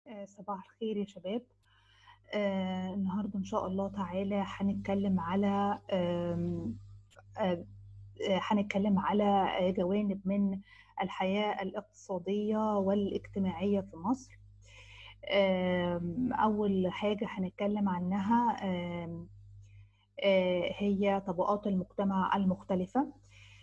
آه، صباح الخير يا شباب آه، النهاردة إن شاء الله تعالى هنتكلم على آم، آه، آه، هنتكلم على جوانب من الحياة الاقتصادية والاجتماعية في مصر آم، أول حاجة هنتكلم عنها آم، آه، هي طبقات المجتمع المختلفة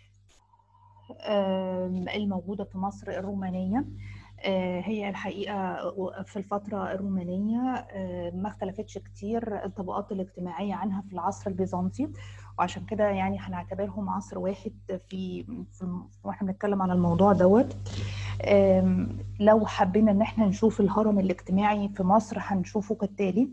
آم، الموجودة في مصر الرومانية آه، هي الحقيقة في الفترة الرومانية آه، ما اختلفتش كتير الطبقات الاجتماعية عنها في العصر البيزنطي وعشان كده يعني هنعتبرهم عصر واحد في, في واحنا بنتكلم على الموضوع دوت آم، لو حبينا ان احنا نشوف الهرم الاجتماعي في مصر هنشوفه كالتالي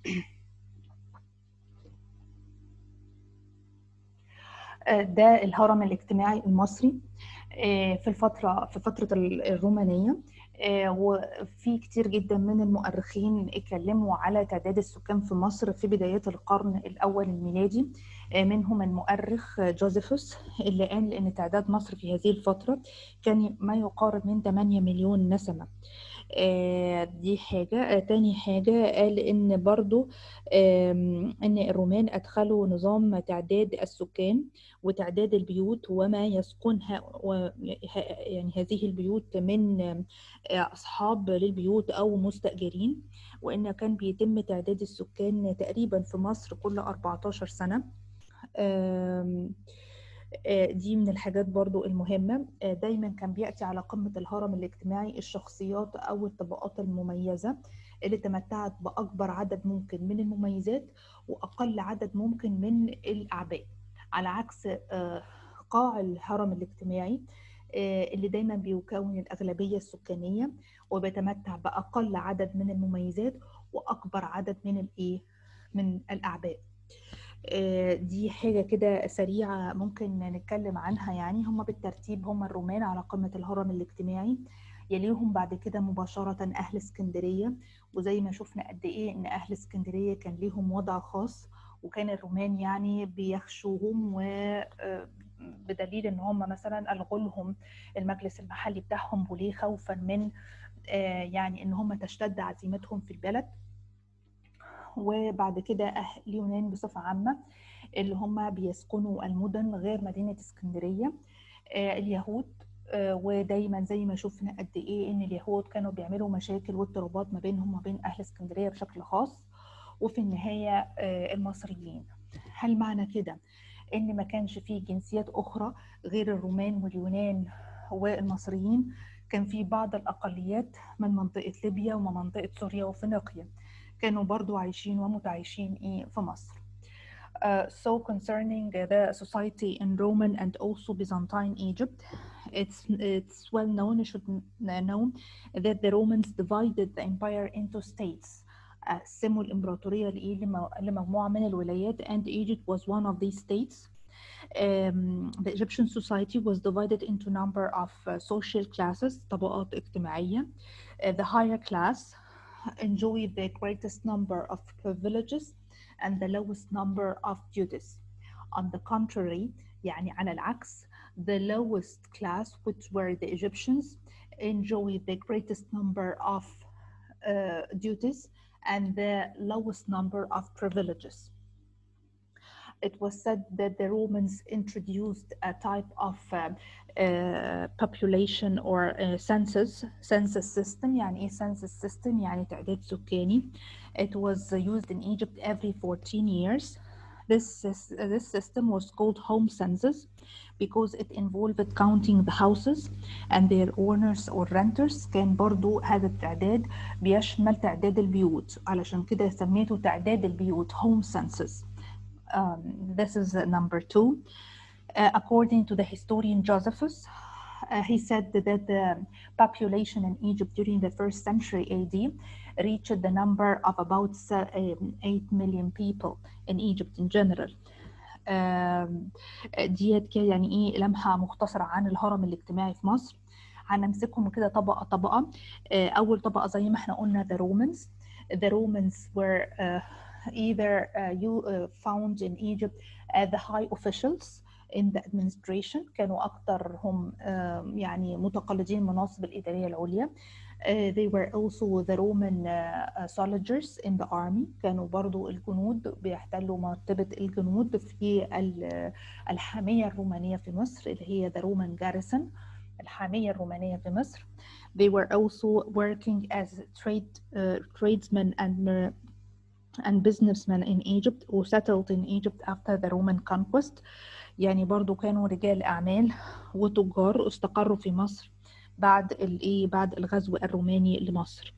آه، ده الهرم الاجتماعي المصري آه، في الفترة في فترة الرومانية آه، وفي كتير جدا من المؤرخين اتكلموا على تعداد السكان في مصر في بدايات القرن الأول الميلادي آه، منهم المؤرخ جوزيفوس اللي قال إن تعداد مصر في هذه الفترة كان ما يقارب من 8 مليون نسمة آه، دي حاجة آه، تاني حاجة قال إن برضو آم، إن الرومان أدخلوا نظام تعداد السكان وتعداد البيوت وما يسكنها و- يعني هذه البيوت من آه، أصحاب للبيوت أو مستأجرين وإن كان بيتم تعداد السكان تقريبا في مصر كل 14 سنة آم، آه، دي من الحاجات برضو المهمة آه، دايما كان بيأتي على قمة الهرم الاجتماعي الشخصيات أو الطبقات المميزة اللي تمتعت بأكبر عدد ممكن من المميزات وأقل عدد ممكن من الأعباء على عكس آه، قاع الهرم الاجتماعي آه، اللي دايما بيكون الأغلبية السكانية وبيتمتع بأقل عدد من المميزات وأكبر عدد من الإيه من الأعباء آه، دي حاجة كده سريعة ممكن نتكلم عنها يعني هم بالترتيب هم الرومان على قمة الهرم الاجتماعي يليهم بعد كده مباشرة أهل اسكندرية وزي ما شفنا قد إيه إن أهل اسكندرية كان ليهم وضع خاص وكان الرومان يعني بيخشوهم وبدليل إن هم مثلا ألغوا لهم المجلس المحلي بتاعهم وليه خوفا من آه، يعني إن هم تشتد عزيمتهم في البلد وبعد كده أهل اليونان بصفة عامة اللي هم بيسكنوا المدن غير مدينة اسكندرية آه، اليهود آه، ودايما زي ما شفنا قد ايه ان اليهود كانوا بيعملوا مشاكل واضطرابات ما بينهم وبين اهل اسكندرية بشكل خاص وفي النهاية آه، المصريين هل معنى كده ان ما كانش فيه جنسيات اخرى غير الرومان واليونان والمصريين كان في بعض الاقليات من منطقة ليبيا ومن منطقة سوريا وفينيقيا كانوا برضو عايشين ومتعايشين ايه في مصر Uh, so concerning uh, the society in Roman and also Byzantine Egypt, it's it's well known, it should n- known that the Romans divided the empire into states. قسموا الإمبراطورية لإيه؟ لم- لمجموعة من الولايات and Egypt was one of these states. Um, the Egyptian society was divided into number of uh, social classes, طبقات اجتماعية. Uh, the higher class enjoyed the greatest number of privileges and the lowest number of duties. On the contrary, يعني على العكس, the lowest class, which were the Egyptians, enjoyed the greatest number of uh, duties and the lowest number of privileges. It was said that the Romans introduced a type of uh, uh, population or uh, census census system يعني ايه census system يعني تعداد سكاني it was used in Egypt every 14 years this sys- this system was called home census because it involved counting the houses and their owners or renters كان برضو هذا التعداد بيشمل تعداد البيوت علشان كده سميته تعداد البيوت home census um, this is uh, number two. Uh, according to the historian Josephus, uh, he said that the population in Egypt during the first century AD reached the number of about se- um, 8 million people in Egypt in general. آم، ديت كده يعني ايه لمحة مختصرة عن الهرم الاجتماعي في مصر هنمسكهم كده طبقة طبقة آه، أول طبقة زي ما احنا قلنا the Romans the Romans were uh, either uh, you uh, found in Egypt uh, the high officials in the administration كانوا أكثر هم آم، يعني متقلدين المناصب الإدارية العليا Uh, they were also the Roman uh, uh, soldiers in the army كانوا برضو الجنود بيحتلوا مرتبة الجنود في ال- الحامية الرومانية في مصر اللي هي the Roman garrison الحامية الرومانية في مصر they were also working as trade uh, tradesmen and mer- and businessmen in Egypt who settled in Egypt after the Roman conquest يعني برضو كانوا رجال أعمال وتجار استقروا في مصر بعد الايه بعد الغزو الروماني لمصر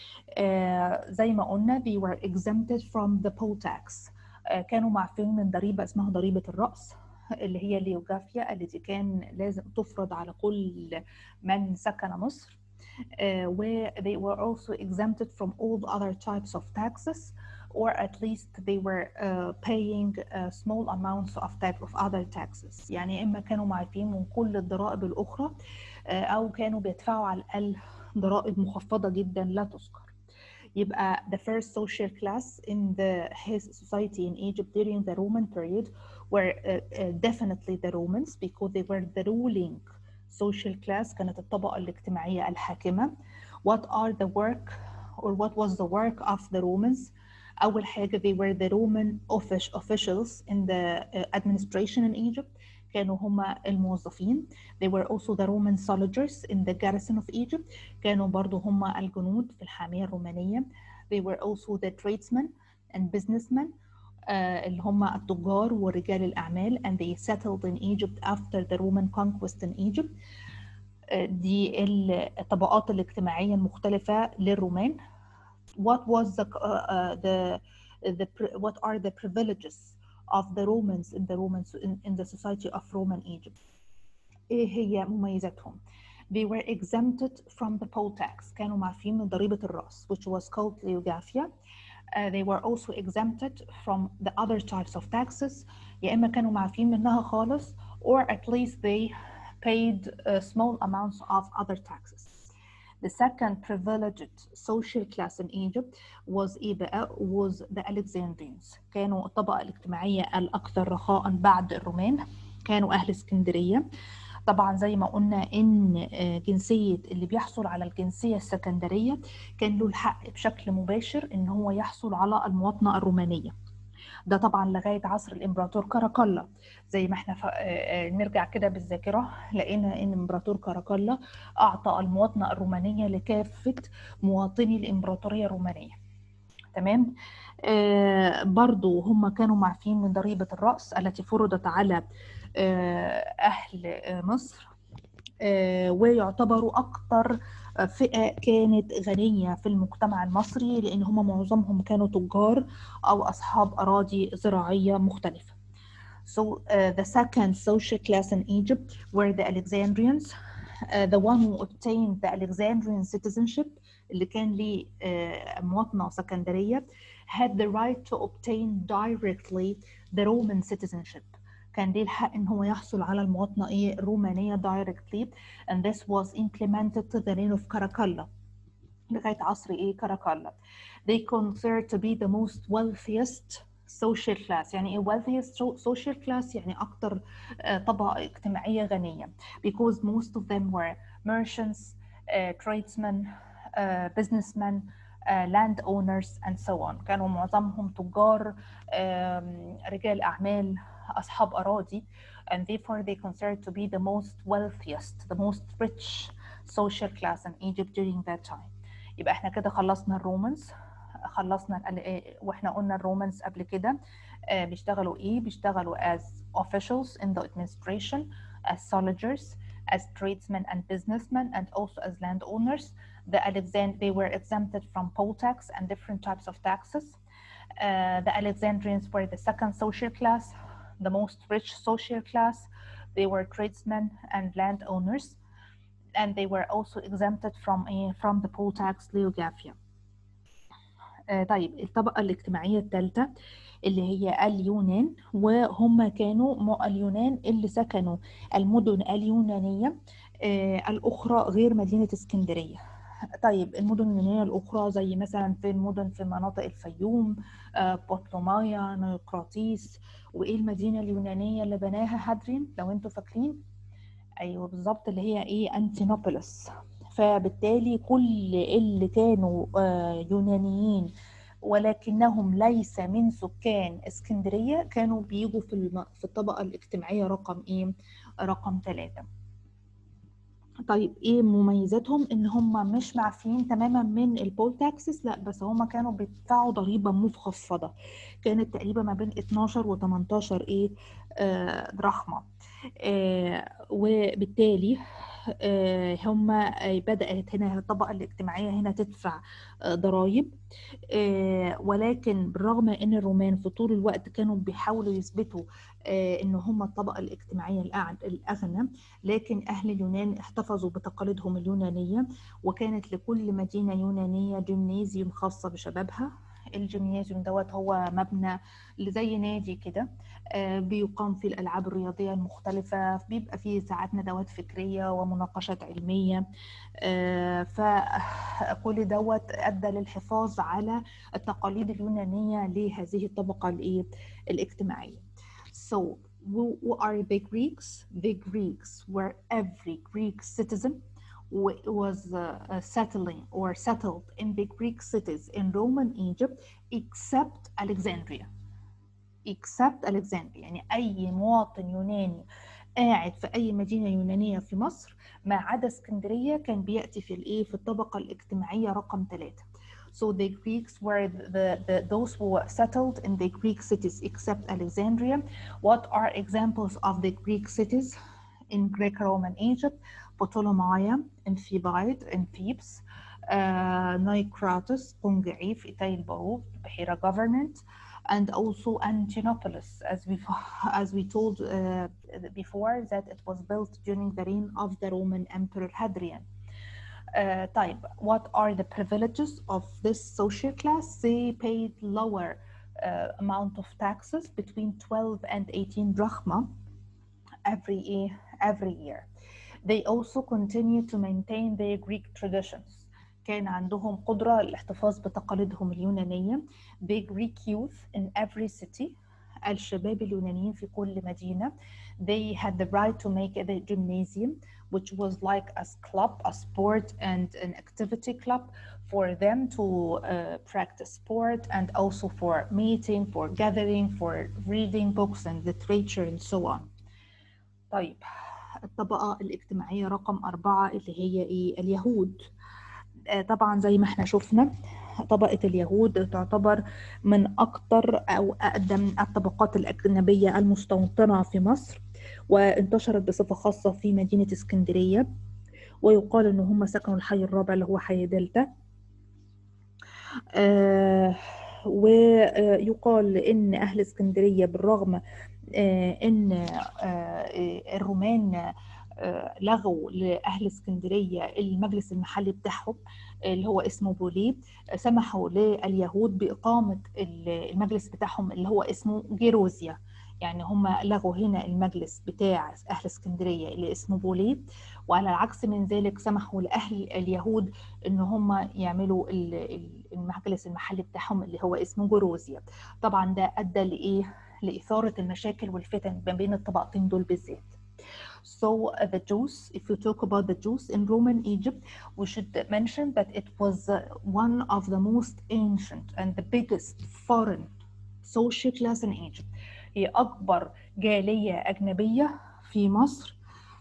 آه زي ما قلنا they were exempted from the poll tax آه كانوا معفين من ضريبة اسمها ضريبة الرأس اللي هي اليوجافيا التي كان لازم تفرض على كل من سكن مصر uh, where they were also exempted from all the other types of taxes or at least they were uh, paying uh, small amounts of tax of other taxes يعني إما كانوا معفين من كل الضرائب الأخرى uh, أو كانوا بيدفعوا على الأقل ضرائب مخفضة جدا لا تذكر يبقى the first social class in the his society in Egypt during the Roman period were uh, uh, definitely the Romans because they were the ruling social class كانت الطبقة الاجتماعية الحاكمة what are the work or what was the work of the Romans أول حاجة they were the Roman offic- officials in the uh, administration in Egypt كانوا هم الموظفين they were also the Roman soldiers in the garrison of Egypt كانوا برضو هم الجنود في الحامية الرومانية they were also the tradesmen and businessmen uh, اللي هم التجار ورجال الأعمال and they settled in Egypt after the Roman conquest in Egypt uh, دي الطبقات الاجتماعية المختلفة للرومان what was the uh, uh, the the pri- what are the privileges of the Romans in the Roman in, in the society of Roman Egypt ايه هي مميزاتهم they were exempted from the poll tax كانوا معفين من ضريبة الرأس which was called leogaphia Uh, they were also exempted from the other types of taxes يا إما كانوا معفين منها خالص or at least they paid uh, small amounts of other taxes The second privileged social class in Egypt was إيه بقى؟ was the Alexandrians. كانوا الطبقة الاجتماعية الأكثر رخاء بعد الرومان. كانوا أهل اسكندرية. طبعا زي ما قلنا إن آه، جنسية اللي بيحصل على الجنسية السكندرية كان له الحق بشكل مباشر إن هو يحصل على المواطنة الرومانية. ده طبعا لغايه عصر الامبراطور كاراكالا زي ما احنا ف... آه، آه، نرجع كده بالذاكره لقينا ان الامبراطور كاراكالا اعطى المواطنه الرومانيه لكافه مواطني الامبراطوريه الرومانيه تمام آه برضو هم كانوا معفين من ضريبه الراس التي فرضت على آه اهل آه مصر آه ويعتبروا اكثر فئة كانت غنية في المجتمع المصري لأن هم معظمهم كانوا تجار أو أصحاب أراضي زراعية مختلفة. So uh, the second social class in Egypt were the Alexandrians. Uh, the one who obtained the Alexandrian citizenship اللي كان ليه uh, مواطنة سكندرية had the right to obtain directly the Roman citizenship. كان ليه الحق ان هو يحصل على المواطنه ايه الرومانيه directly and this was implemented to the reign of Caracalla لغايه عصر ايه كاراكالا they considered to be the most wealthiest social class يعني ايه wealthiest so- social class يعني اكتر آه، طبقه اجتماعيه غنيه because most of them were merchants uh, tradesmen uh, businessmen uh, land owners and so on كانوا معظمهم تجار آم، رجال أعمال أصحاب أراضي and therefore they considered to be the most wealthiest the most rich social class in Egypt during that time يبقى احنا كده خلصنا الرومانز خلصنا ال- إيه، واحنا قلنا الرومانز قبل كده آه، بيشتغلوا ايه بيشتغلوا as officials in the administration as soldiers as tradesmen and businessmen and also as landowners the Alexand they were exempted from poll tax and different types of taxes uh, the Alexandrians were the second social class the most rich social class they were tradesmen and landowners and they were also exempted from a, from the poll tax leogaphia. آه طيب الطبقة الاجتماعية الثالثة اللي هي اليونان وهم كانوا م- اليونان اللي سكنوا المدن اليونانية آه الأخرى غير مدينة اسكندرية طيب المدن اليونانية الأخرى زي مثلا في المدن في مناطق الفيوم آه بطلمايا نيقراطيس وإيه المدينة اليونانية اللي بناها هادرين لو انتوا فاكرين ايوه بالظبط اللي هي ايه انتينوبوليس فبالتالي كل اللي كانوا يونانيين ولكنهم ليس من سكان اسكندرية كانوا بيجوا في في الطبقة الاجتماعية رقم ايه؟ رقم ثلاثة. طيب ايه مميزاتهم ان هم مش معفيين تماما من البول تاكسس لا بس هم كانوا بيدفعوا ضريبه مخفضه كانت تقريبا ما بين 12 و 18 ايه آه دراخمه آه وبالتالي آه هم بدأت هنا الطبقة الاجتماعية هنا تدفع آه ضرائب آه ولكن بالرغم ان الرومان في طول الوقت كانوا بيحاولوا يثبتوا ان هم الطبقة الاجتماعية الأغنى لكن أهل اليونان احتفظوا بتقاليدهم اليونانية وكانت لكل مدينة يونانية جيمنازيوم خاصة بشبابها الجيمنازيوم دوت هو مبنى زي نادي كده بيقام فيه الالعاب الرياضيه المختلفه بيبقى فيه ساعات ندوات فكريه ومناقشات علميه فكل دوت ادى للحفاظ على التقاليد اليونانيه لهذه الطبقه الايه الاجتماعيه So, who, who are the Greeks? The Greeks were every Greek citizen was uh, settling or settled in the Greek cities in Roman Egypt except Alexandria. Except Alexandria يعني أي مواطن يوناني قاعد في أي مدينة يونانية في مصر ما عدا اسكندرية كان بيأتي في الإيه في الطبقة الاجتماعية رقم ثلاثة. So the Greeks were the, the, those who were settled in the Greek cities except Alexandria. What are examples of the Greek cities in Greco-Roman Egypt? Ptolemaia in Thebaid in Thebes, uh, Nikratos, Pungai, Itay Baru, Bahira Government, and also Antinopolis, as we as we told uh, before that it was built during the reign of the Roman Emperor Hadrian. Uh, type. What are the privileges of this social class? They paid lower uh, amount of taxes between 12 and 18 drachma every, every year. They also continue to maintain their Greek traditions. كان عندهم قدرة الاحتفاظ بتقاليدهم اليونانية. The Greek youth in every city الشباب اليونانيين في كل مدينة they had the right to make a gymnasium which was like a club, a sport and an activity club for them to uh, practice sport and also for meeting, for gathering, for reading books and literature and so on. طيب الطبقة الاجتماعية رقم أربعة اللي هي إيه؟ اليهود. طبعا زي ما احنا شفنا طبقة اليهود تعتبر من أكثر أو أقدم الطبقات الأجنبية المستوطنة في مصر وانتشرت بصفة خاصة في مدينة اسكندرية ويقال إن هم سكنوا الحي الرابع اللي هو حي دلتا آه ويقال إن أهل اسكندرية بالرغم آه إن آه الرومان لغوا لأهل اسكندرية المجلس المحلي بتاعهم اللي هو اسمه بوليه سمحوا لليهود بإقامة المجلس بتاعهم اللي هو اسمه جيروزيا يعني هم لغوا هنا المجلس بتاع أهل اسكندرية اللي اسمه بوليه وعلى العكس من ذلك سمحوا لأهل اليهود إن هم يعملوا المجلس المحلي بتاعهم اللي هو اسمه جروزيا طبعا ده أدى لإيه؟ لإثارة المشاكل والفتن ما بين الطبقتين دول بالذات So uh, the Jews, if you talk about the Jews in Roman Egypt, we should mention that it was uh, one of the most ancient and the biggest foreign social class in Egypt. هي أكبر جالية أجنبية في مصر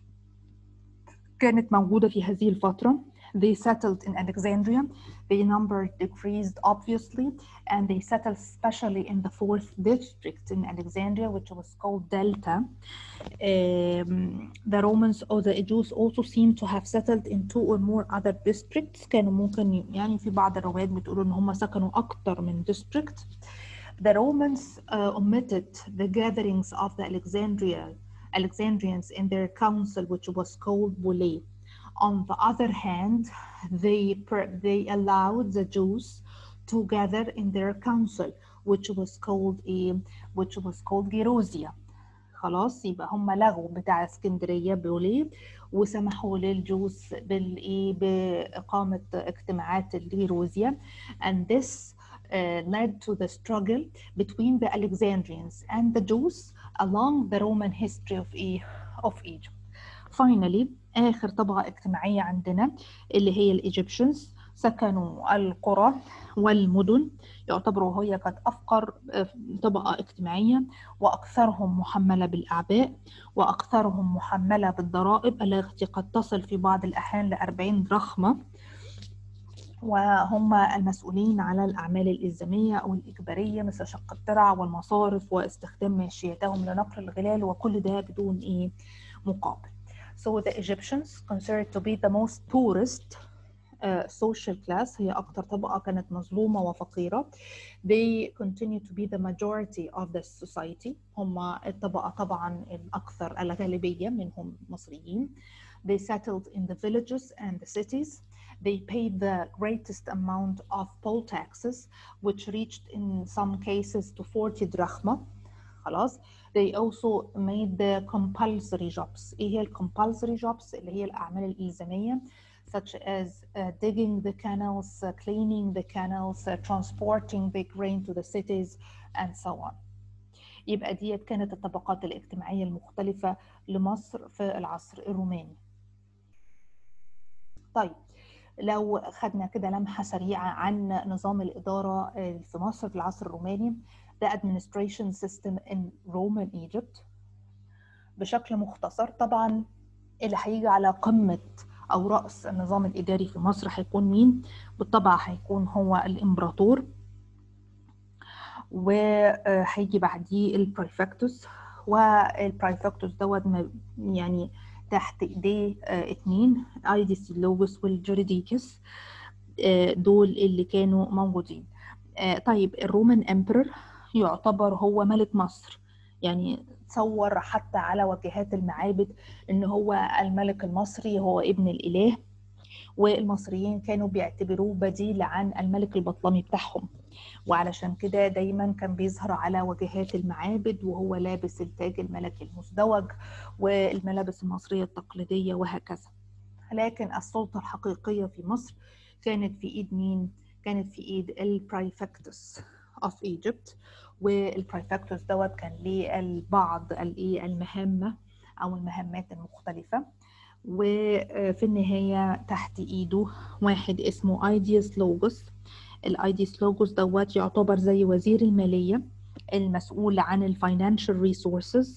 كانت موجودة في هذه الفترة. They settled in Alexandria. The number decreased obviously, and they settled especially in the fourth district in Alexandria, which was called Delta. Um, the Romans or the Jews also seem to have settled in two or more other districts. كانوا ممكن يعني في بعض الروايات بتقول إن هم سكنوا أكتر من district. The Romans uh, omitted the gatherings of the Alexandria Alexandrians in their council, which was called Boulay. On the other hand, they, they allowed the Jews to gather in their council, which was called a, which was called Gerosia. خلاص يبقى هم لغوا بتاع اسكندريه بوليه وسمحوا للجوس بالايه باقامه اجتماعات الجيروزيا and this uh, led to the struggle between the Alexandrians and the Jews along the Roman history of, of Egypt. Finally, آخر طبقة اجتماعية عندنا اللي هي الإيجيبشنز سكنوا القرى والمدن يعتبروا هي كانت أفقر طبقة اجتماعية وأكثرهم محملة بالأعباء وأكثرهم محملة بالضرائب التي قد تصل في بعض الأحيان لأربعين درخمة وهم المسؤولين على الأعمال الإلزامية أو الإجبارية مثل شق الترع والمصارف واستخدام ماشيتهم لنقل الغلال وكل ده بدون إيه مقابل. So the Egyptians considered to be the most poorest uh, social class هي أكثر طبقة كانت مظلومة وفقيرة. They continue to be the majority of the society. هم الطبقة طبعا الأكثر الغالبية منهم مصريين. They settled in the villages and the cities. They paid the greatest amount of poll taxes, which reached in some cases to 40 drachma. خلاص they also made the compulsory jobs ايه هي ال compulsory jobs اللي هي الأعمال الإلزامية such as uh, digging the canals, uh, cleaning the canals, uh, transporting the grain to the cities and so on. يبقى ديت كانت الطبقات الاجتماعية المختلفة لمصر في العصر الروماني. طيب لو خدنا كده لمحة سريعة عن نظام الإدارة في مصر في العصر الروماني the administration system in Roman Egypt بشكل مختصر طبعا اللي هيجي على قمة أو رأس النظام الإداري في مصر هيكون مين؟ بالطبع هيكون هو الإمبراطور وهيجي بعديه البريفكتوس والبريفكتوس دوت يعني تحت ايديه آه اتنين ايديس لوجوس والجريديكس آه دول اللي كانوا موجودين آه طيب الرومان امبرور يعتبر هو ملك مصر يعني تصور حتى على واجهات المعابد ان هو الملك المصري هو ابن الاله والمصريين كانوا بيعتبروه بديل عن الملك البطلمي بتاعهم وعلشان كده دايما كان بيظهر على واجهات المعابد وهو لابس التاج الملكي المزدوج والملابس المصرية التقليدية وهكذا لكن السلطة الحقيقية في مصر كانت في إيد مين؟ كانت في إيد البرايفكتوس of Egypt والبرايفكتوس دوت كان ليه البعض المهمة أو المهمات المختلفة وفي النهاية تحت إيده واحد اسمه ايديوس لوجوس الايديوس لوجوس دوت يعتبر زي وزير المالية المسؤول عن الفاينانشال ريسورسز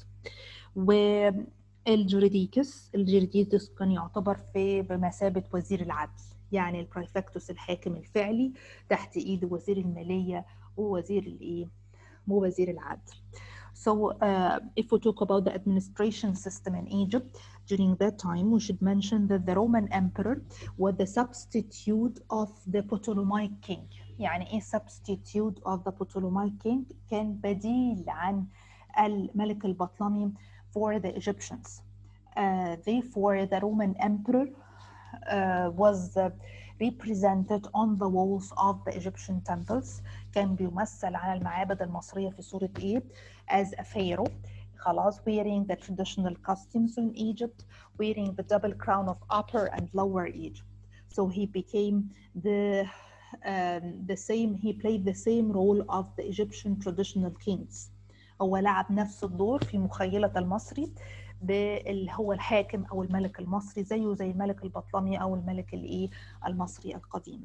والجريديكس الجريديكس كان يعتبر في بمثابة وزير العدل يعني البرايفكتوس الحاكم الفعلي تحت ايد وزير المالية ووزير الايه ووزير العدل So uh, if we talk about the administration system in Egypt during that time, we should mention that the Roman emperor was the substitute of the Ptolemaic king. يعني ايه substitute of the Ptolemaic king؟ كان بديل عن الملك البطلمي for the Egyptians. Uh, therefore, the Roman emperor uh, was uh, represented on the walls of the Egyptian temples كان بيمثل على المعابد المصرية في صورة إيه as a pharaoh خلاص wearing the traditional costumes in Egypt wearing the double crown of upper and lower Egypt so he became the um, the same he played the same role of the Egyptian traditional kings هو لعب نفس الدور في مخيلة المصري اللي هو الحاكم او الملك المصري زيه زي الملك البطلمي او الملك الايه المصري القديم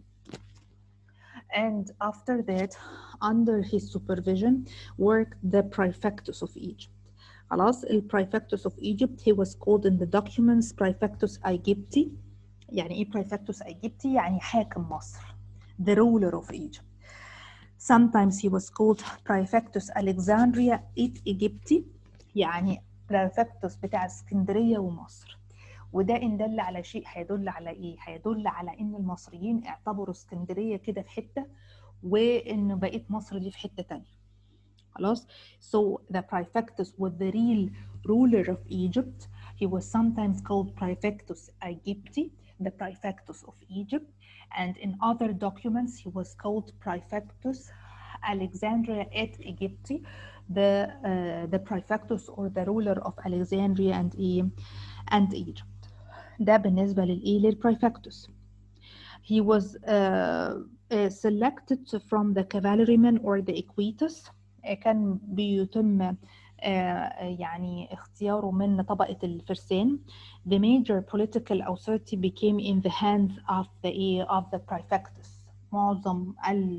and after that under his supervision worked the prefectus of Egypt خلاص ال prefectus of Egypt he was called in the documents prefectus Egypti يعني ايه prefectus Egypti يعني حاكم مصر the ruler of Egypt sometimes he was called prefectus Alexandria et Egypti يعني prefectus بتاع اسكندرية ومصر وده إن دل على شيء هيدل على إيه؟ هيدل على إن المصريين اعتبروا اسكندرية كده في حتة وإن بقية مصر دي في حتة تانية. خلاص؟ So the prefectus was the real ruler of Egypt. He was sometimes called prefectus Egypti, the prefectus of Egypt. And in other documents, he was called prefectus Alexandria et Egypti, the, uh, the prefectus or the ruler of Alexandria and, and Egypt. ده بالنسبة للإيه للبريفكتوس. He was uh, uh, selected from the cavalrymen or the equitus. كان بيتم يعني اختياره من طبقة الفرسان the major political authority became in the hands of the of the prefectus معظم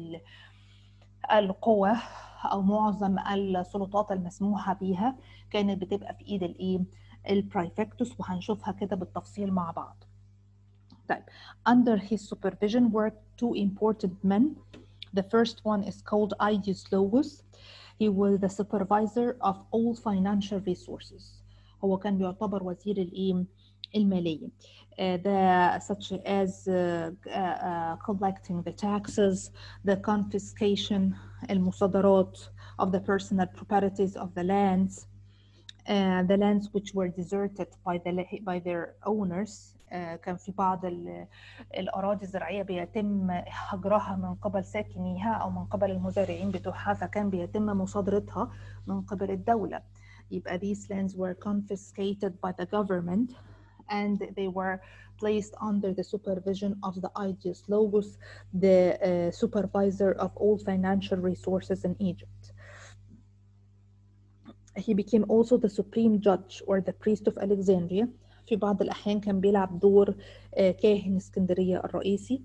القوى او معظم السلطات المسموحه بيها كانت بتبقى في ايد الايه البرايفكتوس وهنشوفها كده بالتفصيل مع بعض طيب under his supervision were two important men the first one is called Aegeus Logos he was the supervisor of all financial resources هو كان بيعتبر وزير الايه الماليه uh, the such as uh, uh, collecting the taxes, the confiscation, المصادرات of the personal properties of the lands, uh, the lands which were deserted by the by their owners uh, كان في بعض الأراضي الزراعية بيتم هجرها من قبل ساكنيها أو من قبل المزارعين بتوعها فكان بيتم مصادرتها من قبل الدولة يبقى these lands were confiscated by the government and they were placed under the supervision of the Aegeus Logos, the uh, supervisor of all financial resources in Egypt. He became also the supreme judge or the priest of Alexandria. في بعض الأحيان كان بيلعب دور كاهن اسكندرية الرئيسي.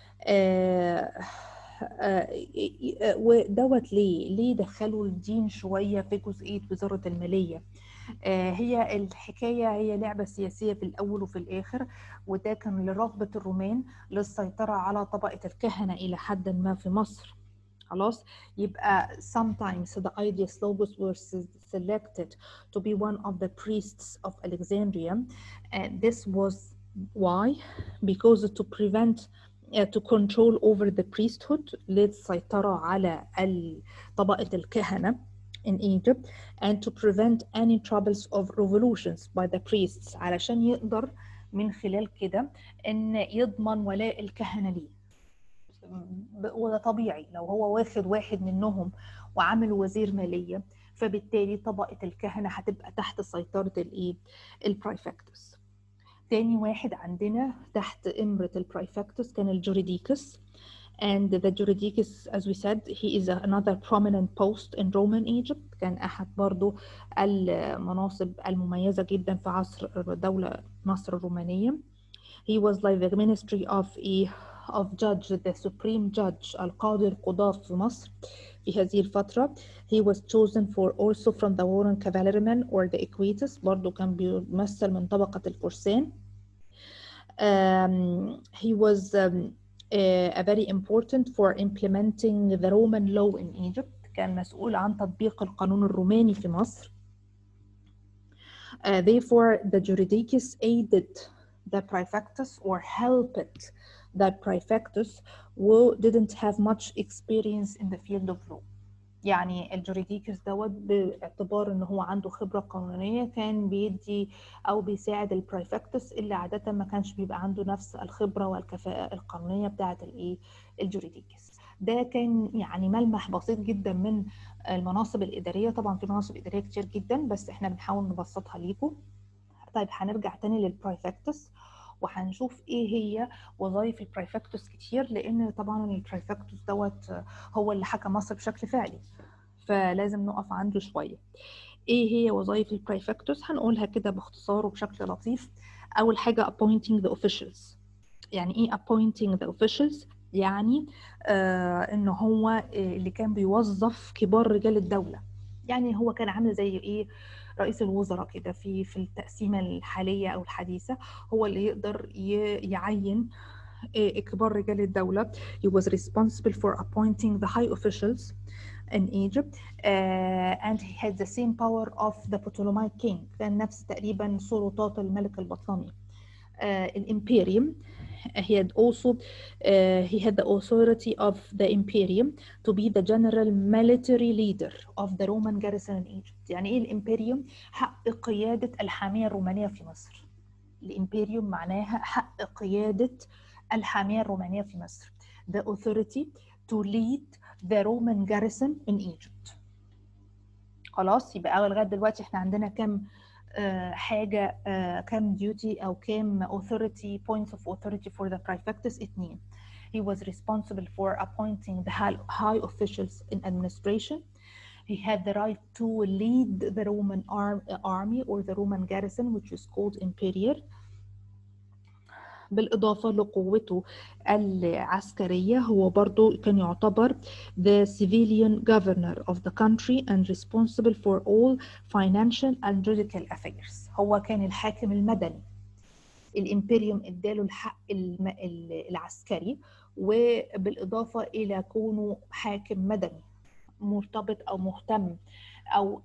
ودوت ليه؟ ليه دخلوا الدين شوية في جزئية وزارة المالية؟ هي الحكاية هي لعبة سياسية في الأول وفي الآخر وده كان لرغبة الرومان للسيطرة على طبقة الكهنة إلى حد ما في مصر خلاص يبقى sometimes the Aegeus Logos were selected to be one of the priests of Alexandria and this was why because to prevent uh, to control over the priesthood للسيطرة على طبقة الكهنة in Egypt and to prevent any troubles of revolutions by the priests علشان يقدر من خلال كده ان يضمن ولاء الكهنة ليه وده طبيعي لو هو واخد واحد منهم وعامل وزير مالية فبالتالي طبقة الكهنة هتبقى تحت سيطرة الايه البرايفكتوس تاني واحد عندنا تحت إمرة البرايفكتوس كان الجوريديكس and the Juridicus as we said he is another prominent post in Roman Egypt كان أحد برضو المناصب المميزة جدا في عصر دولة مصر الرومانية he was like the ministry of a of judge the supreme judge القاضي القضاة في مصر في هذه الفترة he was chosen for also from the Warren cavalrymen or the equites برضو كان بيمثل من طبقة الفرسان um, he was um, uh, very important for implementing the Roman law in Egypt كان مسؤول عن تطبيق القانون الروماني في مصر uh, therefore the Juridicus aided the prefectus or helped the prefectus who didn't have much experience in the field of law يعني الجوريديكس دوت باعتبار ان هو عنده خبره قانونيه كان بيدي او بيساعد البريفكتس اللي عاده ما كانش بيبقى عنده نفس الخبره والكفاءه القانونيه بتاعه الايه الجوريديكس ده كان يعني ملمح بسيط جدا من المناصب الاداريه طبعا في مناصب اداريه كتير جدا بس احنا بنحاول نبسطها ليكم طيب هنرجع تاني للبريفكتس وهنشوف ايه هي وظائف البريفكتوس كتير لان طبعا البريفكتوس دوت هو اللي حكم مصر بشكل فعلي فلازم نقف عنده شويه ايه هي وظائف البريفكتوس هنقولها كده باختصار وبشكل لطيف اول حاجه appointing the officials يعني ايه appointing the officials يعني آه ان هو اللي كان بيوظف كبار رجال الدوله يعني هو كان عامل زي ايه رئيس الوزراء كده في في التقسيمه الحاليه او الحديثه هو اللي يقدر يعين كبار رجال الدولة he was responsible for appointing the high officials in Egypt uh, and he had the same power of the Ptolemaic king كان نفس تقريبا سلطات الملك البطلمي uh, الإمبيريوم he had also uh, he had the authority of the imperium to be the general military leader of the Roman garrison in Egypt يعني ايه الامبيريوم حق قيادة الحامية الرومانية في مصر الامبيريوم معناها حق قيادة الحامية الرومانية في مصر the authority to lead the Roman garrison in Egypt خلاص يبقى لغايه دلوقتي احنا عندنا كم Uh, حاجة uh, كام duty أو كام authority points of authority for the prefectus اتنين he was responsible for appointing the high officials in administration he had the right to lead the Roman arm, army or the Roman garrison which is called imperial بالإضافة لقوته العسكرية هو برضو كان يعتبر the civilian governor of the country and responsible for all financial and judicial affairs هو كان الحاكم المدني الإمبريوم اداله الحق العسكري وبالإضافة إلى كونه حاكم مدني مرتبط أو مهتم او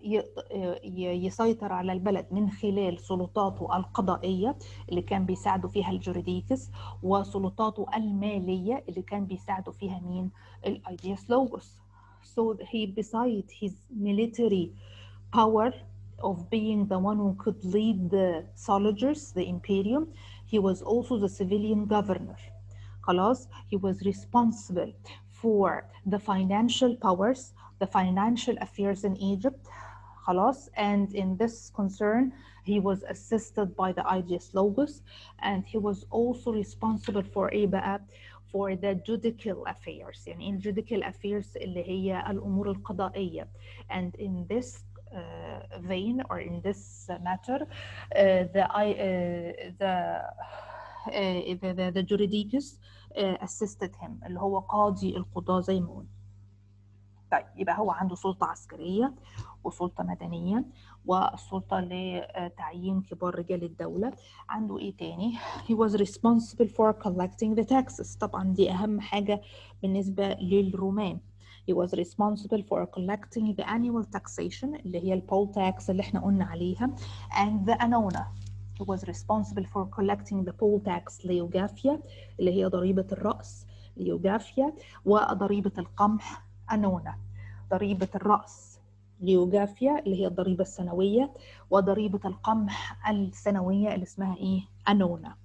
يسيطر على البلد من خلال سلطاته القضائيه اللي كان بيساعده فيها الجوريديكس وسلطاته الماليه اللي كان بيساعده فيها مين الايدياس لوجوس so he beside his military power of being the one who could lead the soldiers the imperium he was also the civilian governor خلاص he was responsible for the financial powers the financial affairs in Egypt خلاص and in this concern he was assisted by the IGS Logos and he was also responsible for ايه بقى for the judicial affairs يعني in judicial affairs اللي هي الأمور القضائية and in this uh, vein or in this matter uh, the, uh, the, uh, the, the, the juridicus uh, assisted him اللي هو قاضي القضاء زي ما قلنا طيب يبقى هو عنده سلطة عسكرية وسلطة مدنية والسلطة لتعيين كبار رجال الدولة عنده ايه تاني he was responsible for collecting the taxes طبعا دي أهم حاجة بالنسبة للرومان he was responsible for collecting the annual taxation اللي هي البول tax اللي احنا قلنا عليها and the annona he was responsible for collecting the poll tax ليوجافيا اللي هي ضريبة الرأس ليوجافيا وضريبة القمح أنونا ضريبة الرأس ليوجافيا اللي هي الضريبة السنوية وضريبة القمح السنوية اللي اسمها إيه؟ أنونا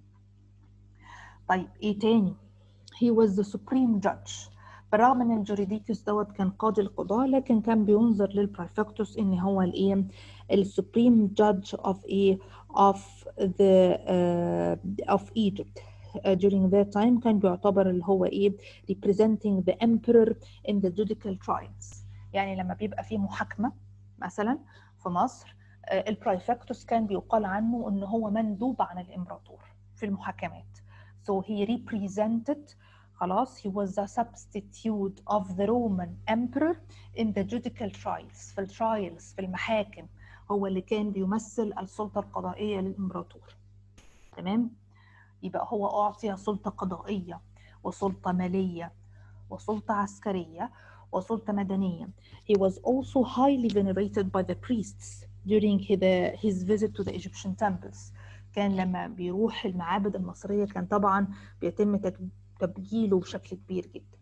طيب إيه تاني؟ He was the supreme judge بالرغم ان الجوريديكوس دوت كان قاضي القضاء لكن كان بينظر للبرايفكتوس ان هو الايه السوبريم جادج اوف ايه of the uh, of Egypt uh, during that time كان بيعتبر اللي هو ايه representing the emperor in the judicial trials يعني لما بيبقى في محاكمة مثلا في مصر uh, البرايفكتوس كان بيقال عنه ان هو مندوب عن الامبراطور في المحاكمات so he represented خلاص he was a substitute of the Roman emperor in the judicial trials في الترايلز في المحاكم هو اللي كان بيمثل السلطة القضائية للإمبراطور تمام يبقى هو أعطي سلطة قضائية وسلطة مالية وسلطة عسكرية وسلطة مدنية he was also highly venerated by the priests during his visit to the Egyptian temples كان لما بيروح المعابد المصرية كان طبعا بيتم تبجيله بشكل كبير جدا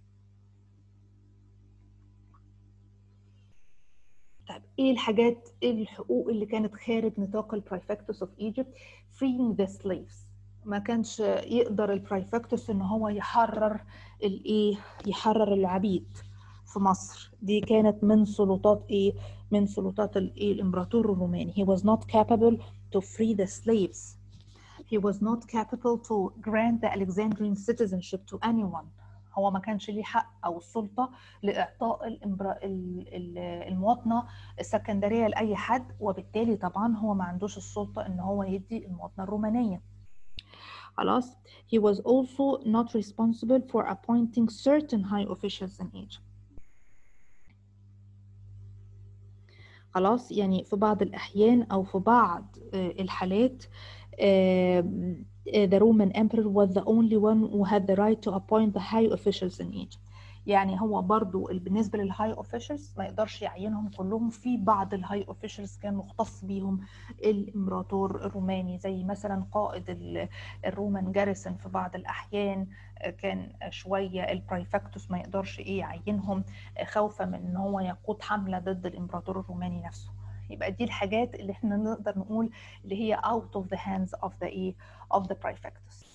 طيب ايه الحاجات ايه الحقوق اللي كانت خارج نطاق البرايفكتوس اوف ايجيبت freeing the slaves ما كانش يقدر البرايفكتوس ان هو يحرر الايه يحرر العبيد في مصر دي كانت من سلطات ايه من سلطات الايه الامبراطور الروماني he was not capable to free the slaves he was not capable to grant the Alexandrian citizenship to anyone هو ما كانش ليه حق او السلطه لاعطاء الإمبرا... المواطنه السكندريه لاي حد وبالتالي طبعا هو ما عندوش السلطه ان هو يدي المواطنه الرومانيه خلاص he was also not responsible for appointing certain high officials in Egypt خلاص يعني في بعض الأحيان أو في بعض الحالات the Roman emperor was the only one who had the right to appoint the high officials in Egypt يعني هو برضو بالنسبة للهاي اوفيشلز ما يقدرش يعينهم كلهم في بعض الهاي اوفيشلز كان مختص بيهم الامبراطور الروماني زي مثلا قائد الرومان جاريسون في بعض الاحيان كان شوية البرايفكتوس ما يقدرش ايه يعينهم خوفا من ان هو يقود حملة ضد الامبراطور الروماني نفسه يبقى دي الحاجات اللي احنا نقدر نقول اللي هي out of the hands of the ايه of the prefectus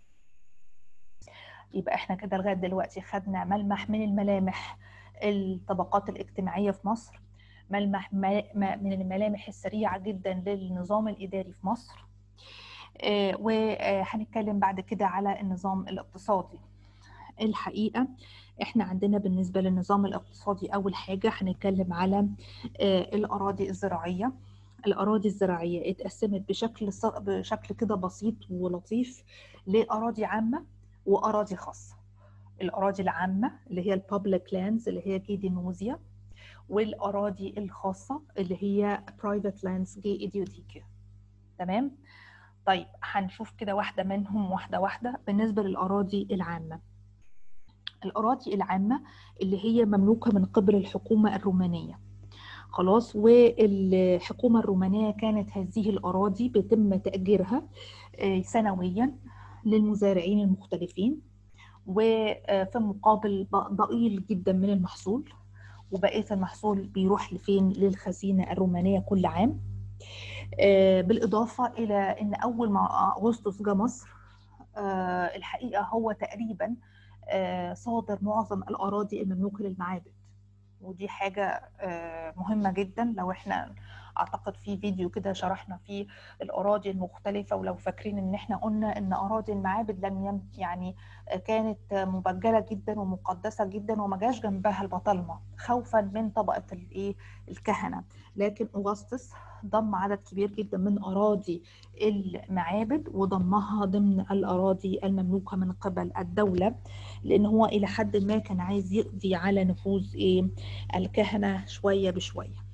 يبقى احنا كده لغايه دلوقتي خدنا ملمح من الملامح الطبقات الاجتماعيه في مصر ملمح من الملامح السريعه جدا للنظام الاداري في مصر وهنتكلم بعد كده على النظام الاقتصادي الحقيقة احنا عندنا بالنسبة للنظام الاقتصادي أول حاجة هنتكلم على الأراضي الزراعية الأراضي الزراعية اتقسمت بشكل بشكل كده بسيط ولطيف لأراضي عامة وأراضي خاصة الأراضي العامة اللي هي البابليك لاندز اللي هي جيدينوزيا والأراضي الخاصة اللي هي برايفت لاندز جي إيديوتيكيا تمام طيب هنشوف كده واحدة منهم واحدة واحدة بالنسبة للأراضي العامة الأراضي العامة اللي هي مملوكة من قبل الحكومة الرومانية خلاص والحكومة الرومانية كانت هذه الأراضي بيتم تأجيرها سنويا للمزارعين المختلفين وفي مقابل ضئيل جدا من المحصول وبقية المحصول بيروح لفين للخزينة الرومانية كل عام بالإضافة إلى أن أول ما أغسطس جه مصر الحقيقة هو تقريبا صادر معظم الأراضي المملوكة للمعابد ودي حاجة مهمة جدا لو احنا اعتقد في فيديو كده شرحنا فيه الاراضي المختلفه ولو فاكرين ان احنا قلنا ان اراضي المعابد لم يم يعني كانت مبجله جدا ومقدسه جدا وما جاش جنبها البطالمه خوفا من طبقه الايه الكهنه لكن اغسطس ضم عدد كبير جدا من اراضي المعابد وضمها ضمن الاراضي المملوكه من قبل الدوله لان هو الى حد ما كان عايز يقضي على نفوذ ايه الكهنه شويه بشويه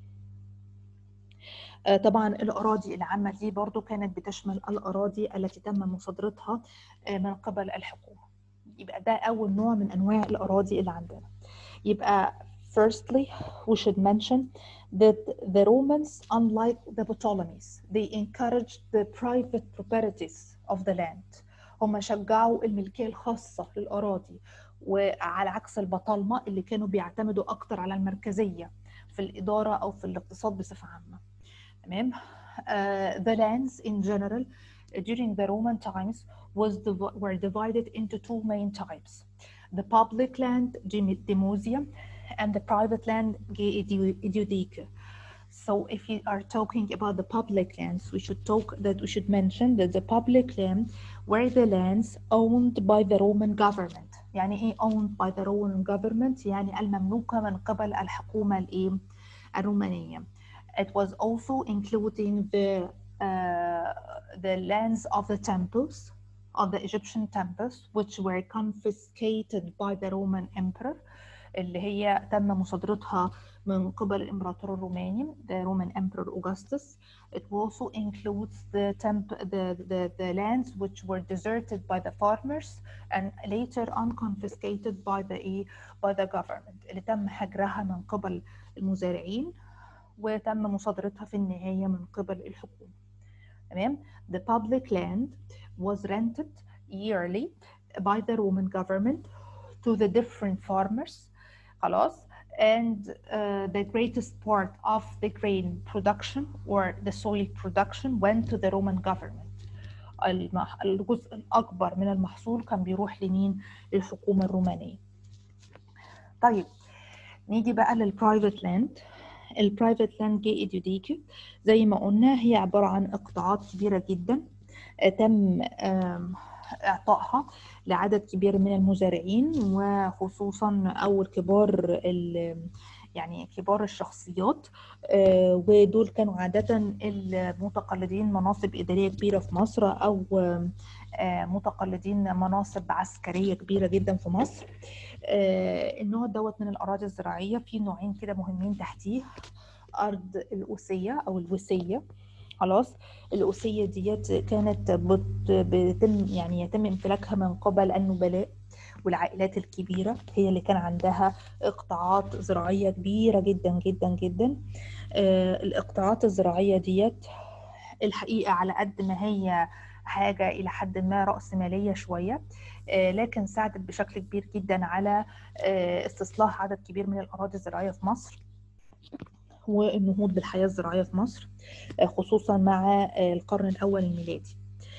طبعا الأراضي العامة دي برضو كانت بتشمل الأراضي التي تم مصادرتها من قبل الحكومة يبقى ده أول نوع من أنواع الأراضي اللي عندنا يبقى firstly we should mention that the Romans unlike the Ptolemies they encouraged the private properties of the land هم شجعوا الملكية الخاصة للأراضي وعلى عكس البطالمة اللي كانوا بيعتمدوا أكتر على المركزية في الإدارة أو في الاقتصاد بصفة عامة تمام uh, the lands in general uh, during the Roman times was div- were divided into two main types the public land demusia and the private land idiodica so if you are talking about the public lands we should talk that we should mention that the public land were the lands owned by the Roman government يعني ايه owned by the Roman government يعني المملوكة من قبل الحكومة الايه الرومانية it was also including the uh, the lands of the temples of the Egyptian temples which were confiscated by the Roman emperor اللي هي تم مصادرتها من قبل الامبراطور الروماني the Roman emperor Augustus it also includes the temp the, the the lands which were deserted by the farmers and later unconfiscated by the by the government اللي تم هجرها من قبل المزارعين وتم مصادرتها في النهاية من قبل الحكومة تمام the public land was rented yearly by the Roman government to the different farmers خلاص and uh, the greatest part of the grain production or the soil production went to the Roman government الجزء الأكبر من المحصول كان بيروح لمين للحكومة الرومانية طيب نيجي بقى للبرايفت لاند البرايفت لاند جي ايديوديكي زي ما قلنا هي عبارة عن اقطاعات كبيرة جدا تم اعطائها لعدد كبير من المزارعين وخصوصا او الكبار يعني كبار الشخصيات ودول كانوا عادة المتقلدين مناصب إدارية كبيرة في مصر أو متقلدين مناصب عسكرية كبيرة جدا في مصر النوع دوت من الأراضي الزراعية في نوعين كده مهمين تحتيه أرض الأوسية أو الوسية خلاص الأوسية ديت كانت بتم يعني يتم امتلاكها من قبل النبلاء والعائلات الكبيرة هي اللي كان عندها اقطاعات زراعية كبيرة جدا جدا جدا آه الاقطاعات الزراعية ديت الحقيقة على قد ما هي حاجة إلى حد ما رأسمالية شوية آه لكن ساعدت بشكل كبير جدا على آه استصلاح عدد كبير من الأراضي الزراعية في مصر والنهوض بالحياة الزراعية في مصر خصوصا مع القرن الأول الميلادي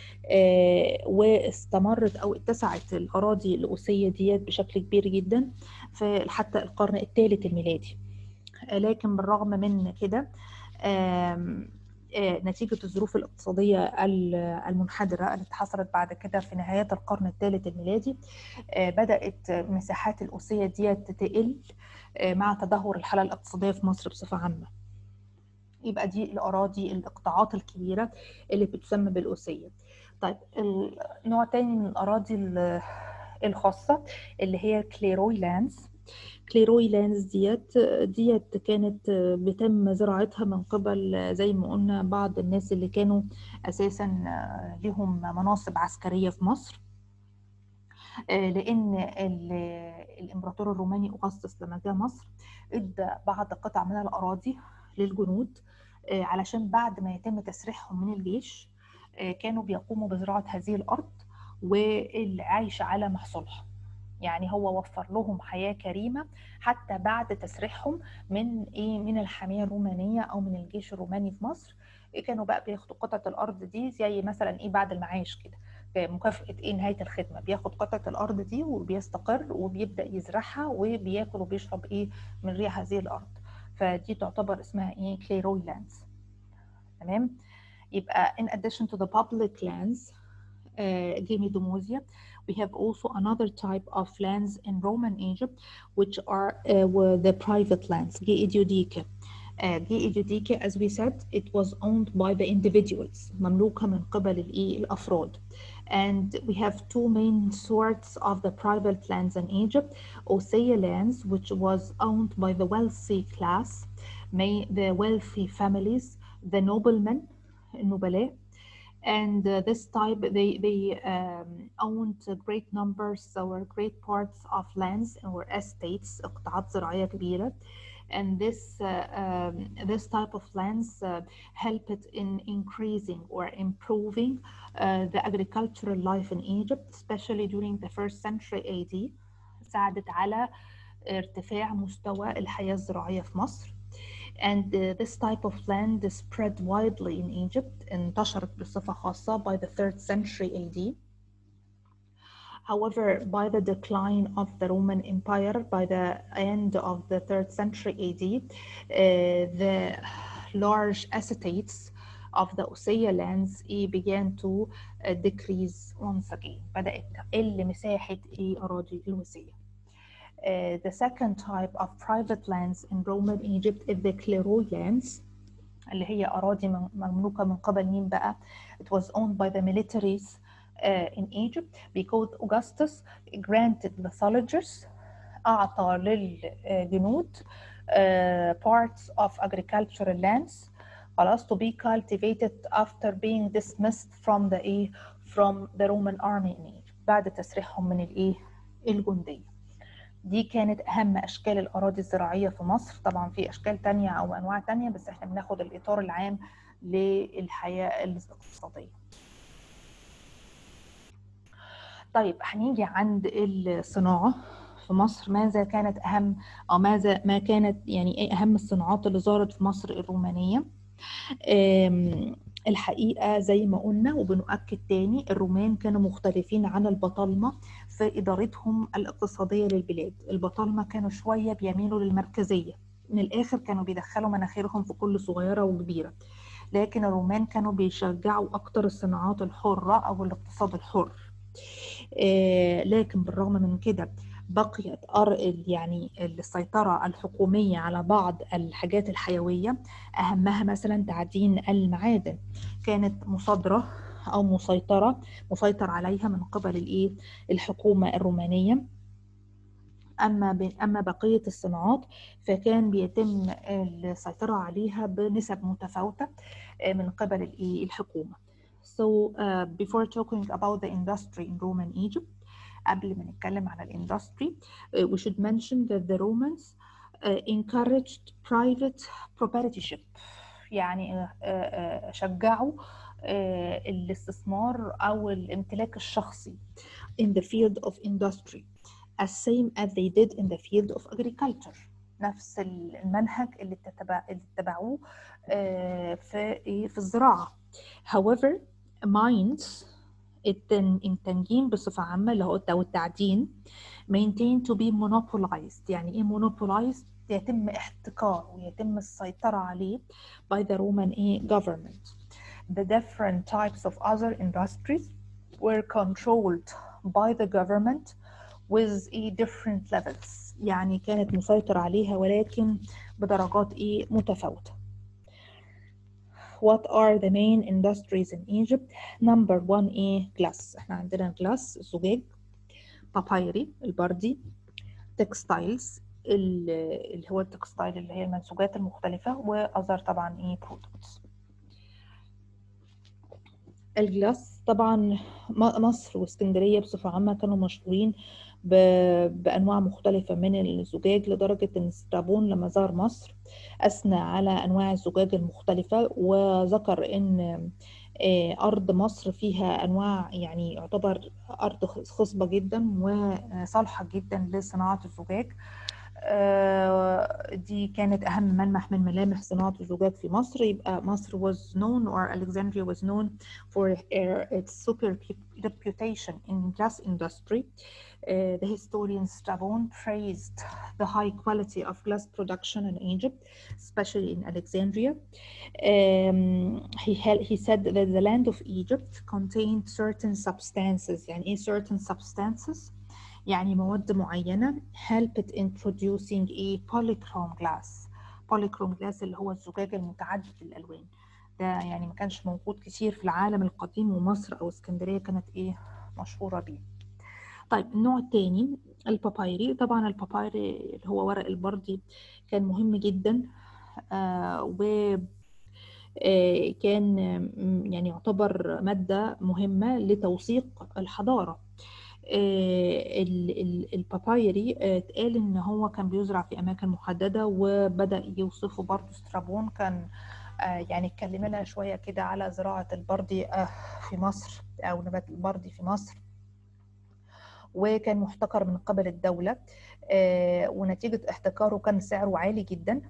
واستمرت أو اتسعت الأراضي الأوسية ديت بشكل كبير جدا في حتى القرن الثالث الميلادي لكن بالرغم من كده نتيجة الظروف الاقتصادية المنحدرة التي حصلت بعد كده في نهايات القرن الثالث الميلادي بدأت مساحات الأوسية دي تقل مع تدهور الحالة الاقتصادية في مصر بصفة عامة يبقى دي الأراضي الإقطاعات الكبيرة اللي بتسمى بالأوسية طيب النوع تاني من الأراضي الخاصة اللي هي كليروي لاندز كليروي لاندز ديت ديت كانت بيتم زراعتها من قبل زي ما قلنا بعض الناس اللي كانوا اساسا لهم مناصب عسكريه في مصر لان الامبراطور الروماني اغسطس لما جه مصر ادى بعض قطع من الاراضي للجنود علشان بعد ما يتم تسريحهم من الجيش كانوا بيقوموا بزراعه هذه الارض والعيش على محصولها يعني هو وفر لهم حياه كريمه حتى بعد تسريحهم من ايه من الحاميه الرومانيه او من الجيش الروماني في مصر كانوا بقى بياخدوا قطعه الارض دي زي مثلا ايه بعد المعاش كده مكافاه ايه نهايه الخدمه بياخد قطعه الارض دي وبيستقر وبيبدا يزرعها وبياكل وبيشرب ايه من ريح هذه الارض فدي تعتبر اسمها ايه كليروي لاندز تمام يبقى in addition to the public lands uh, Gemidomosia, we have also another type of lands in Roman Egypt, which are uh, were the private lands, Geidudike. Uh, Geidudike, as we said, it was owned by the individuals, مملوكة من قبل الأفراد. And we have two main sorts of the private lands in Egypt, Osea lands, which was owned by the wealthy class, may, the wealthy families, the noblemen, النبلاء, and uh, this type they they um, owned great numbers or great parts of lands or estates قطاعات زراعية كبيرة and this uh, um, this type of lands uh, helped in increasing or improving the agricultural life in Egypt especially during the first century AD ساعدت على ارتفاع مستوى الحياة الزراعية في مصر and uh, this type of land spread widely in Egypt انتشرت بصفة خاصة by the 3rd century AD. However, by the decline of the Roman Empire, by the end of the 3rd century AD, uh, the large estates of the Osea lands began to uh, decrease once again. بدأت تقل مساحة أراضي الوسية. Uh, the second type of private lands in Roman Egypt is the Cleroy lands اللي هي أراضي مملوكة من قبل مين بقى it was owned by the militaries uh, in Egypt because Augustus granted the soldiers أعطى للجنود uh, parts of agricultural lands خلاص to be cultivated after being dismissed from the إيه from the Roman army in Egypt بعد تسريحهم من الإيه الجندية دي كانت أهم أشكال الأراضي الزراعية في مصر طبعا في أشكال تانية أو أنواع تانية بس إحنا بناخد الإطار العام للحياة الاقتصادية طيب هنيجي عند الصناعة في مصر ماذا كانت أهم أو ماذا ما كانت يعني إيه أهم الصناعات اللي ظهرت في مصر الرومانية الحقيقة زي ما قلنا وبنؤكد تاني الرومان كانوا مختلفين عن البطالمة في إدارتهم الاقتصادية للبلاد البطالمة كانوا شوية بيميلوا للمركزية من الآخر كانوا بيدخلوا مناخيرهم في كل صغيرة وكبيرة لكن الرومان كانوا بيشجعوا أكتر الصناعات الحرة أو الاقتصاد الحر آه لكن بالرغم من كده بقيت يعني السيطرة الحكومية على بعض الحاجات الحيوية أهمها مثلا تعدين المعادن كانت مصادرة أو مسيطرة مسيطر عليها من قبل الإيه الحكومة الرومانية أما أما بقية الصناعات فكان بيتم السيطرة عليها بنسب متفاوتة من قبل الإيه الحكومة. So uh, before talking about the industry in Roman Egypt قبل ما نتكلم على الاندستري uh, we should mention that the Romans uh, encouraged private proprietorship يعني uh, uh, شجعوا uh, الاستثمار او الامتلاك الشخصي in the field of industry as same as they did in the field of agriculture نفس المنهج اللي اتبعوه uh, في في الزراعه however mines التنجيم بصفة عامة اللي هو أو التعدين maintain to be monopolized يعني إيه monopolized يتم احتكاره ويتم السيطرة عليه by the Roman government. The different types of other industries were controlled by the government with a different levels يعني كانت مسيطر عليها ولكن بدرجات ايه متفاوتة. What are the main industries in Egypt? Number one ايه glass احنا عندنا glass الزجاج papyri البردي textiles اللي هو التكستايل اللي هي المنسوجات المختلفة وأذر طبعا ايه products الجلاس طبعا مصر واسكندرية بصفة عامة كانوا مشهورين بأنواع مختلفة من الزجاج لدرجة إن سترابون لما زار مصر أثنى على أنواع الزجاج المختلفة وذكر إن أرض مصر فيها أنواع يعني يعتبر أرض خصبة جدا وصالحة جدا لصناعة الزجاج دي كانت أهم ملمح من ملامح صناعة الزجاج في مصر يبقى مصر was known or Alexandria was known for its super reputation in glass industry. Uh, the historian Strabon praised the high quality of glass production in Egypt, especially in Alexandria. Um, he, he said that the land of Egypt contained certain substances, يعني إيه certain substances يعني مواد معينة helped in producing a polychrome glass polychrome glass اللي هو الزجاج المتعدد الألوان ده يعني ما كانش موجود كتير في العالم القديم ومصر أو اسكندرية كانت إيه مشهورة بيه طيب النوع الثاني البابايري طبعا البابايري اللي هو ورق البردي كان مهم جدا آه و آه كان يعني يعتبر مادة مهمة لتوثيق الحضارة البابايري اتقال ان هو كان بيزرع في اماكن محدده وبدا يوصفه برضه سترابون كان يعني اتكلم لنا شويه كده على زراعه البردي في مصر او نبات البردي في مصر وكان محتكر من قبل الدوله ونتيجه احتكاره كان سعره عالي جدا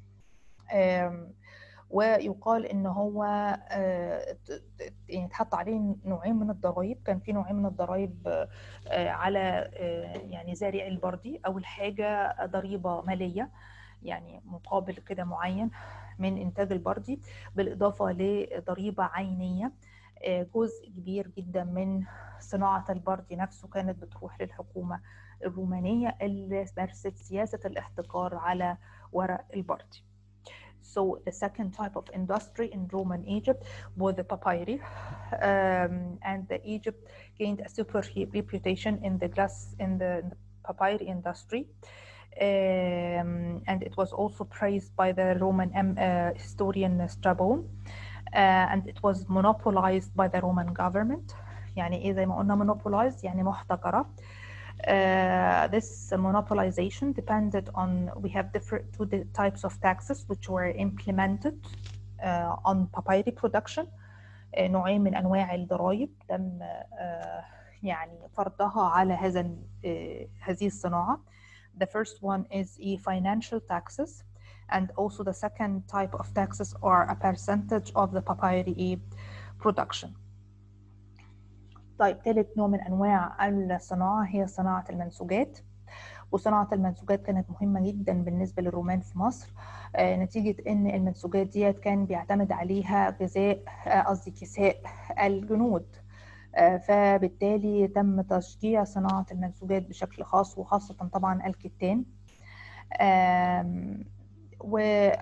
ويقال ان هو يعني اتحط عليه نوعين من الضرائب كان في نوعين من الضرائب على يعني زارعي البردي اول حاجه ضريبه ماليه يعني مقابل كده معين من انتاج البردي بالاضافه لضريبه عينيه جزء كبير جدا من صناعه البردي نفسه كانت بتروح للحكومه الرومانيه اللي مارست سياسه الاحتكار على ورق البردي So the second type of industry in Roman Egypt was the papyri, um, and the Egypt gained a super reputation in the glass in the, in the papyri industry. Um, and it was also praised by the Roman um, uh, historian Strabon, uh, and it was monopolized by the Roman government. يعني إيه زي ما قلنا monopolized يعني محتكرة. Uh, this monopolization depended on we have different two types of taxes which were implemented uh, on papyri production uh, نوعين من انواع الضرائب تم يعني فرضها على هذا هذه الصناعه the first one is a financial taxes and also the second type of taxes are a percentage of the papyri production طيب ثالث نوع من انواع الصناعه هي صناعه المنسوجات وصناعه المنسوجات كانت مهمه جدا بالنسبه للرومان في مصر آه نتيجه ان المنسوجات ديت كان بيعتمد عليها غذاء قصدي آه كساء الجنود آه فبالتالي تم تشجيع صناعه المنسوجات بشكل خاص وخاصه طبعا الكتان و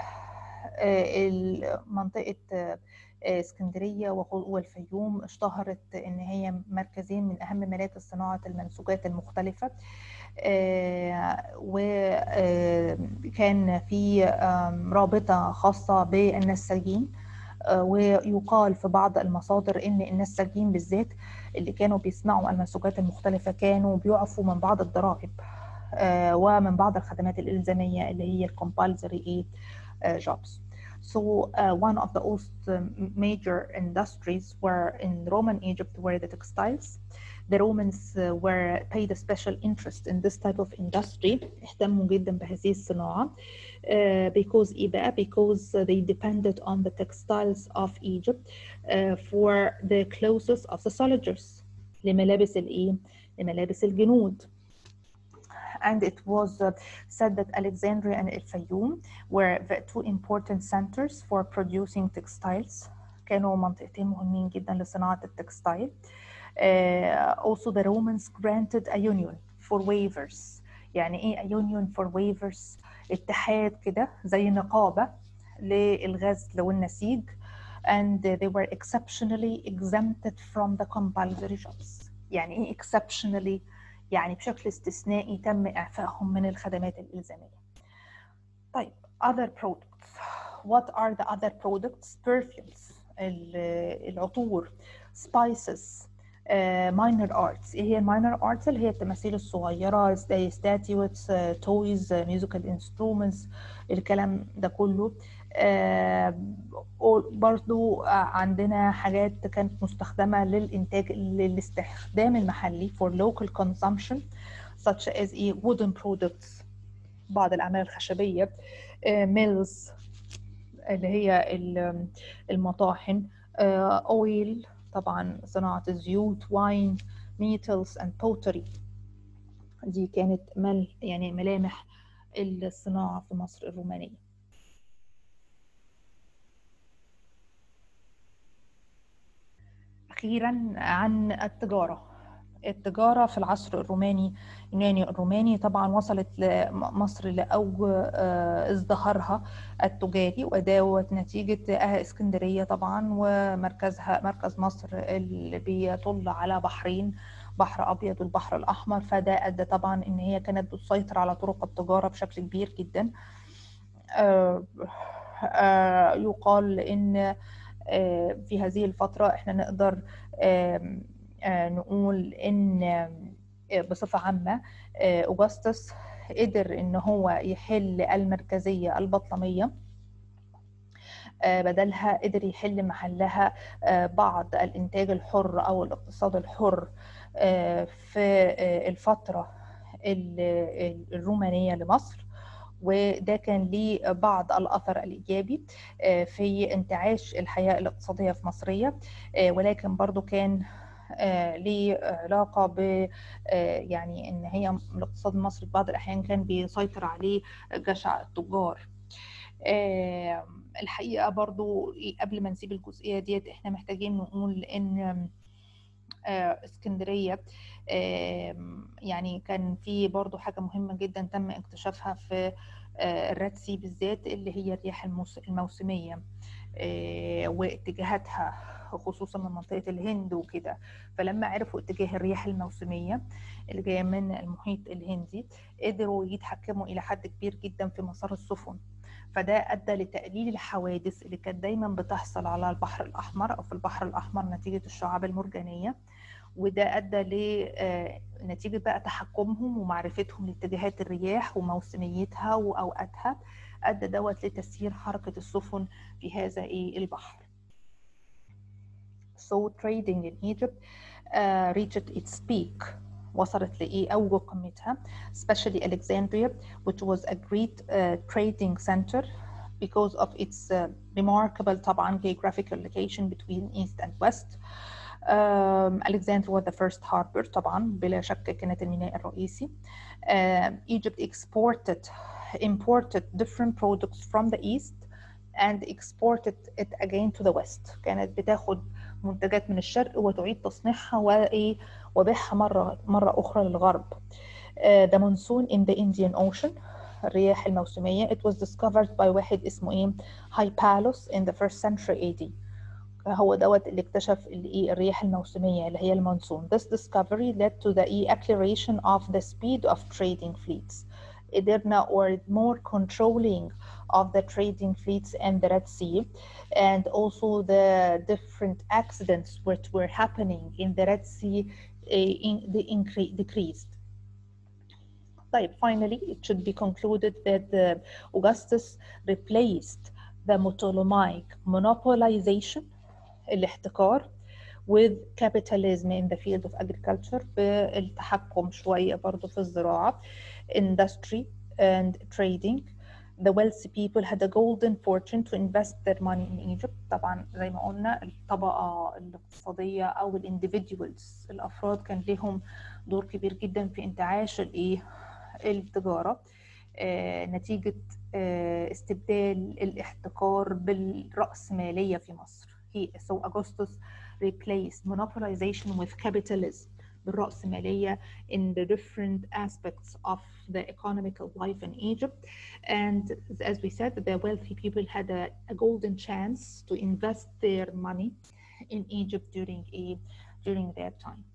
منطقه اسكندريه والفيوم اشتهرت ان هي مركزين من اهم مراكز صناعه المنسوجات المختلفه وكان في رابطه خاصه بالنساجين ويقال في بعض المصادر ان النساجين بالذات اللي كانوا بيصنعوا المنسوجات المختلفه كانوا بيعفوا من بعض الضرائب ومن بعض الخدمات الالزاميه اللي هي الكومبالسري جوبز So uh, one of the most um, major industries were in Roman Egypt were the textiles. The Romans uh, were paid a special interest in this type of industry. اهتموا جدا بهذه الصناعة uh, because إيه بقى? because they depended on the textiles of Egypt uh, for the clothes of the soldiers لملابس الايه؟ لملابس الجنود. and it was uh, said that Alexandria and El Fayoum were the two important centers for producing textiles كانوا منطقتين مهمين جدا لصناعة التكستايل uh, also the Romans granted a union for waivers يعني ايه a union for waivers اتحاد كده زي نقابة للغزل والنسيج and they were exceptionally exempted from the compulsory jobs يعني ايه exceptionally يعني بشكل استثنائي تم إعفائهم من الخدمات الإلزامية طيب other products what are the other products perfumes العطور spices ماينر uh, ارتس ايه هي الماينر ارتس اللي هي التماثيل الصغيره زي ستاتيوتس تويز ميوزيكال انسترومنتس الكلام ده كله uh, برضو عندنا حاجات كانت مستخدمه للانتاج للاستخدام المحلي for local consumption such as a wooden products بعض الاعمال الخشبيه ميلز uh, اللي هي المطاحن اويل طبعا صناعة الزيوت واين ميتلز اند بوتري دي كانت مل يعني ملامح الصناعة في مصر الرومانية أخيرا عن التجارة التجارة في العصر الروماني اليوناني الروماني طبعا وصلت مصر لأوج ازدهارها التجاري وداوت نتيجة اسكندرية طبعا ومركزها مركز مصر اللي بيطل على بحرين بحر أبيض والبحر الأحمر فده أدى طبعا إن هي كانت بتسيطر على طرق التجارة بشكل كبير جدا يقال إن في هذه الفترة إحنا نقدر نقول ان بصفه عامه اوجستس قدر ان هو يحل المركزيه البطلميه بدلها قدر يحل محلها بعض الانتاج الحر او الاقتصاد الحر في الفتره الرومانيه لمصر وده كان ليه بعض الاثر الايجابي في انتعاش الحياه الاقتصاديه في مصريه ولكن برضو كان آه ليه علاقه ب آه يعني ان هي الاقتصاد المصري في بعض الاحيان كان بيسيطر عليه جشع التجار آه الحقيقه برضو قبل ما نسيب الجزئيه ديت احنا محتاجين نقول ان اسكندريه يعني كان في برضو حاجه مهمه جدا تم اكتشافها في الريد سي بالذات اللي هي الرياح الموسميه واتجاهاتها خصوصا من منطقه الهند وكده فلما عرفوا اتجاه الرياح الموسميه اللي جايه من المحيط الهندي قدروا يتحكموا الى حد كبير جدا في مسار السفن فده ادى لتقليل الحوادث اللي كانت دايما بتحصل على البحر الاحمر او في البحر الاحمر نتيجه الشعاب المرجانيه وده ادى لنتيجه بقى تحكمهم ومعرفتهم لاتجاهات الرياح وموسميتها واوقاتها ادى دوت لتسيير حركه السفن في هذا ايه البحر so trading in Egypt uh, reached its peak وصلت لإيه أوج قمتها especially Alexandria which was a great uh, trading center because of its uh, remarkable طبعا geographical location between east and west um, Alexandria was the first harbor طبعا بلا شك كانت الميناء الرئيسي uh, Egypt exported imported different products from the east and exported it again to the west كانت بتاخد منتجات من الشرق وتعيد تصنيعها وايه وبيعها مره مره اخرى للغرب. Uh, the monsoon in the Indian Ocean الرياح الموسميه it was discovered by واحد اسمه ايه Hypalos in the first century AD. هو دوت اللي اكتشف الايه الرياح الموسميه اللي هي المونسون. This discovery led to the acceleration of the speed of trading fleets. قدرنا or more controlling of the trading fleets in the Red Sea and also the different accidents which were happening in the Red Sea uh, in the increase decreased. طيب finally it should be concluded that the Augustus replaced the Ptolemaic monopolization الاحتكار with capitalism in the field of agriculture بالتحكم شوية برضو في الزراعة industry and trading the wealthy people had a golden fortune to invest their money in Egypt طبعا زي ما قلنا الطبقة الاقتصادية أو individuals الأفراد كان لهم دور كبير جدا في انتعاش الإيه التجارة نتيجة استبدال الاحتكار بالرأسمالية في مصر. He, so Augustus replaced monopolization with capitalism بالرأسمالية in the different aspects of the economical life in Egypt. And as we said, the wealthy people had a, a golden chance to invest their money in Egypt during a during their time.